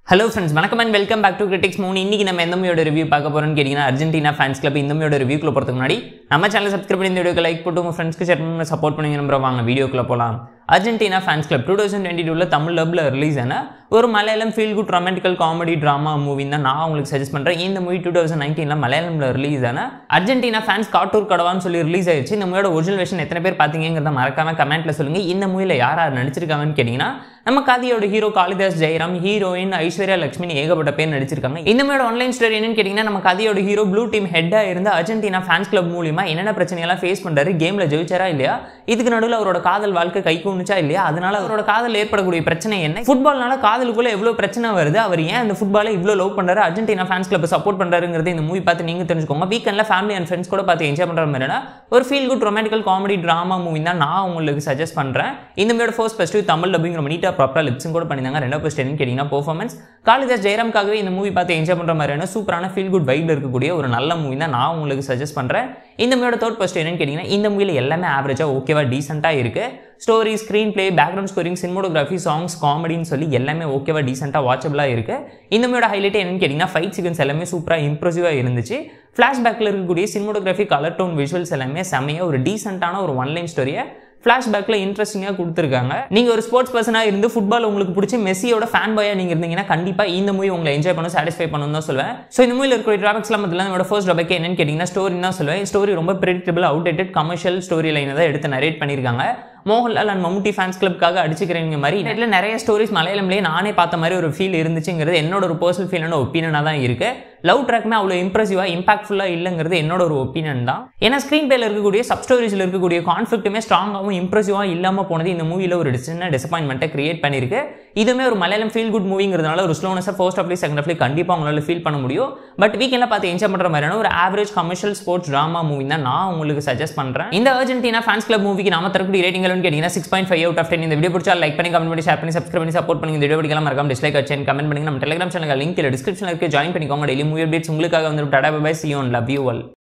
hello friends வணக்கம் and welcome back to critics மூணு இன்னைக்கு நம்ம எந்த மூவியோட ரிவ்யூ பார்க்க போறோம்னு கேட்டிங்கன்னா அர்ஜென்டினா ஃபேன்ஸ் கிளப் இந்த மூவியோட ரிவ்யூக்குள்ள போகிறதுக்கு முன்னாடி நம்ம சேனல் சப்ஸ்கிரைப் பண்ணி இந்த வீடியோக்கு லைக் போட்டு உங்கள் ஃப்ரெண்ட்ஸ்க்கு ஷேர் பண்ணி சப்போர்ட் பண்ணி நம்புற வாங்க வீடியோக்குள்ள போகலாம் Argentina fans club two thousand twenty டூவில் தமிழ் லவ்ல ரிலீஸ் ஆன ஒரு Malayalam feel good romantical comedy drama movie தான் நான் உங்களுக்கு சஜஸ்ட் பண்ணுறேன் இந்த மூவி டூ தௌசண்ட் நைன்டீனில் மலையாளம்ல ரிலீஸ் ஆன அர்ஜென்டினா ஃபேன்ஸ் காட்டூர் கடவான்னு சொல்லி ரிலீஸ் ஆயிடுச்சு இந்த மூவியோட ஒரிஜினல் வெர்ஷன் எத்தனை பேர் பார்த்தீங்கிறத மறக்காம கமெண்ட்ல சொல்லுங்க இந்த மூவியில் யார் யார் நடிச்சிருக்காங்கன்னு கேட்டிங்கன்னா நம்ம கதையோட ஹீரோ காளிதாஸ் ஜெயராம் ஹீரோயின் ஐஸ்வர்யா லட்சுமி ஏகப்பட்ட பேர் நடிச்சிருக்காங்க இந்த மாதிரி ஆன்லைன் ஸ்டோரி என்னன்னு கேட்டிங்கன்னா நம்ம கதையோட ஹீரோ ப்ளூ டீம் ஹெட்டாக இருந்து அர்ஜென்டினா ஃபேன்ஸ் கிளப் மூலியமா என்னென்ன பிரச்சனையெல்லாம் ஃபேஸ் பண்ணுறாரு கேமில் ஜெயிச்சாரா இல்லையா இதுக்கு நடுவில் அவரோட காதல் வாழ்க்கை கை கூணுச்சா இல்லையா அதனால அவரோட காதல் ஏற்படக்கூடிய பிரச்சனை என்ன ஃபுட்பால்னால காதலுக்குள்ள எவ்வளோ பிரச்சனை வருது அவர் ஏன் அந்த ஃபுட்பாலை இவ்வளோ லவ் பண்ணுறாரு அர்ஜென்டினா ஃபேன்ஸ் கிளப் சப்போர்ட் பண்ணுறாருங்கிறது இந்த மூவி பார்த்து நீங்கள் தெரிஞ்சுக்கோங்க வீக்கெண்டில் ஃபேமிலி அண்ட் ஃப்ரெண்ட்ஸ் கூட பார்த்து என்ஜாய் பண்ணுற மாதிரினா ஒரு feel good romantical comedy drama movie தான் நான் உங்களுக்கு சஜஸ்ட் பண்ணுறேன் இந்த மூவியோட ஃபர்ஸ்ட் ஃபஸ்ட்டு தமிழ் டப்பிங் ரொம்ப நீட்டாக ப்ராப்பராக லிப்ஸும் கூட பண்ணியிருந்தாங்க ரெண்டாவது ஃபஸ்ட் என்னன்னு கேட்டிங்கன்னா பெர்ஃபார்மன்ஸ் காளிதாஸ் ஜெயராம்காகவே இந்த மூவி பார்த்து என்ஜாய் பண்ணுற மாதிரியான சூப்பரான ஃபீல் குட் வைப்பில் இருக்கக்கூடிய ஒரு நல்ல மூவி தான் நான் உங்களுக்கு சஜஸ்ட் பண்ணுறேன் இந்த மூவியோட தேர்ட் ஃபஸ்ட் என்னன்னு கேட்டிங்கன்னா இந்த மூவியில் எல்லாமே ஆவரேஜாக ஓகேவா டீசெண்டாக இருக்குது story screenplay background scoring cinematography songs காமெடின்னு சொல்லி எல்லாமே ஓகேவா டீசெண்டாக வாட்சபிளாக இருக்குது இந்த மூவியோட ஹைலைட் என்னன்னு கேட்டிங்கன்னா ஃபைட் சீக்வன்ஸ் எல்லாமே சூப்பராக இம்ப்ரெசிவாக இருந்துச்சு ஃப்ளாஷ்பேக்கில் இருக்கக்கூடிய சினிமோடோகிராஃபி கலர் டோன் விஷுவல்ஸ் எல்லாமே செம்மையாக ஒரு டீசெண்டான ஒரு ஒன் லைன் ஸ்டோரியை ஃப்ளாஷ்பேக்கில் இன்ட்ரெஸ்டிங்காக கொடுத்துருக்காங்க நீங்கள் ஒரு ஸ்போர்ட்ஸ் பர்சனாக இருந்து ஃபுட்பால் உங்களுக்கு பிடிச்சி மெஸ்ஸியோட ஃபேன் பாயாக நீங்கள் இருந்தீங்கன்னா கண்டிப்பாக இந்த மூவி உங்களை என்ஜாய் பண்ண சாட்டிஸ்ஃபை பண்ணணும் தான் சொல்லுவேன் ஸோ இந்த மூவியில் இருக்கிற ட்ராபிக்ஸ்லாம் மத்தியில் என்னோட ஃபர்ஸ்ட் ட்ராபிக் என்னன்னு கேட்டிங்கன்னா ஸ்டோரி தான் சொல்லுவேன் ஸ்டோரி ரொம்ப ப்ரெடிக்டபிள் அவுடேட்டட் கமர்ஷியல் ஸ்டோரி லைனை தான் எடுத்து நரேட் பண்ணியிருக்காங்க மோகன்லால் அண்ட் மம்முட்டி ஃபேன்ஸ் கிளப்காக அடிச்சுக்கிறீங்க மாதிரி நெட்டில் நிறைய ஸ்டோரிஸ் மலையாளம்லேயே நானே பார்த்த மாதிரி ஒரு ஃபீல் இருந்துச்சுங்கிறது என்னோட ஒரு பர்சனல் ஃபீலான ஒப்பீனியனாக தான் இருக்கு லவ் ட்ராக்மே அவ்வளோ இம்ப்ரெசிவாக இம்பாக்ட்ஃபுல்லாக இல்லைங்கிறது என்னோட ஒரு ஒப்பீனியன் தான் ஏன்னா ஸ்க்ரீன் பேல இருக்கக்கூடிய சப் ஸ்டோரிஸில் இருக்கக்கூடிய கான்ஃப்ளிக்ட்டுமே ஸ்ட்ராங்காகவும் இம்ப்ரெசிவாக இல்லாமல் போனது இந்த மூவியில் ஒரு சின்ன டிசப்பாயின்மெண்ட்டை கிரியேட் பண்ணியிருக்கு இதுவுமே ஒரு மலையாளம் ஃபீல் குட் மூவிங்கிறதுனால ஒரு ஸ்லோனஸாக ஃபர்ஸ்ட் ஆஃப்லி செகண்ட் ஆஃப்லி கண்டிப்பாக உங்களால் ஃபீல் பண்ண முடியும் பட் வீக்கெண்டில் பார்த்து என்ஜாய் பண்ணுற மாதிரியான ஒரு average commercial sports drama movie தான் நான் உங்களுக்கு சஜஸ்ட் பண்ணுறேன் இந்த அர்ஜென்டினா ஃபேன்ஸ் கிளப் மூவிக்கு நாம தரக்கூடிய ரேட்டிங்கள்னு கேட்டிங்கன்னா six point five out of ten இந்த வீடியோ பிடிச்சா லைக் பண்ணி கமெண்ட் பண்ணி ஷேர் பண்ணி சப்ஸ்கிரைப் பண்ணி சப்போர்ட் பண்ணி இந்த வீடியோ பிடிக்கலாம் மறக்காம டிஸ்லைக் வச்சு கமெண்ட் பண்ணி நம்ம டெலிகிராம் சேனல் லிங்க் டிஸ்கிரிப்ஷனில் இருக்க ஜாயின் பண்ணிக்கோங்க டெய்லி மூவி அப்டேட்ஸ் உங்களுக்காக வந்து tata bye see one love you all